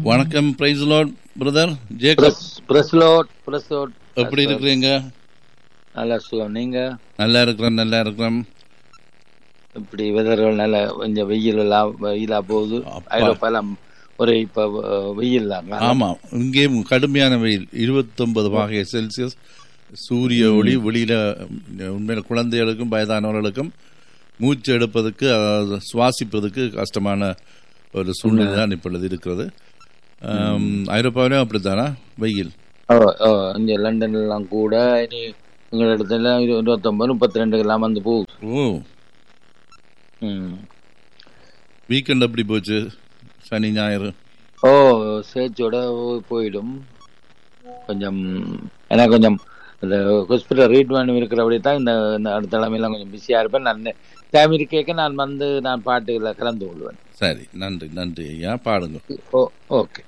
வணக்கம் praise lord brother Jacob praise lord praise lord எப்படி இருக்கிறீங்க நல்லா சொல்லுவோம் நீங்க நல்லா இருக்கிறேன் நல்லா இருக்கிறேன் இப்படி வெதர்கள் நல்ல கொஞ்சம் வெயில் எல்லாம் வெயிலா போகுது அப்பா. ஐரோப்பால ஒரு இப்ப அஹ், வெயில் தான் ஆமா இங்கேயும் கடுமையான வெயில் இருபத்தொன்பது வகை செல்சியஸ் சூரிய ஒளி வெளியில உண்மையில குழந்தைகளுக்கும் வயதானவர்களுக்கும் மூச்சு எடுப்பதற்கு அதாவது சுவாசிப்பதற்கு கஷ்டமான ஒரு சூழ்நிலை தான் இப்பொழுது இருக்கிறது ஆம், ஐரோப்பாவிலும் அப்படித்தானா வெயில் ஓ, ஓ, இங்க லண்டன் எல்லாம் கூட இனி எங்க இடத்துல இரு- இருபத்தொன்பது முப்பத்தி ரெண்டு எல்லாம் வந்து போகுது ஓ ம். வீக்கெண்ட் எப்படி போச்சு சனி ஞாயிறு ஓ சேர்ச்சோட போயிடும் கொஞ்சம் எனக்கு கொஞ்சம் இந்த ஹாஸ்பிட்டல் ட்ரீட்மெண்ட் இருக்கிறபடி தான் இந்த இந்த அடுத்த தலைமையெல்லாம் கொஞ்சம் பிஸியாக இருப்பேன் நான் டைம் இருக்கேக்க நான் வந்து நான் பாட்டுகளை கலந்து கொள்வேன் சரி நன்றி நன்றி ஐயா பாடுங்க ஓ ஓகே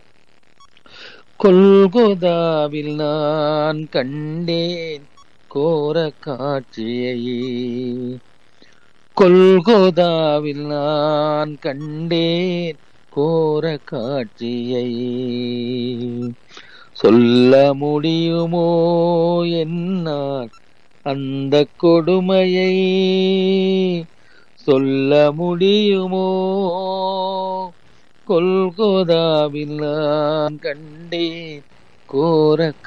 கொல்கோதாவில் நான் கண்டேன் கோர காட்சியை கொல்கோதாவில் நான் கண்டேன் கோர காட்சியை சொல்ல முடியுமோ என்னால் அந்த கொடுமையை சொல்ல முடியுமோ கொல்கோதாவில் நான் கண்டேன் கோர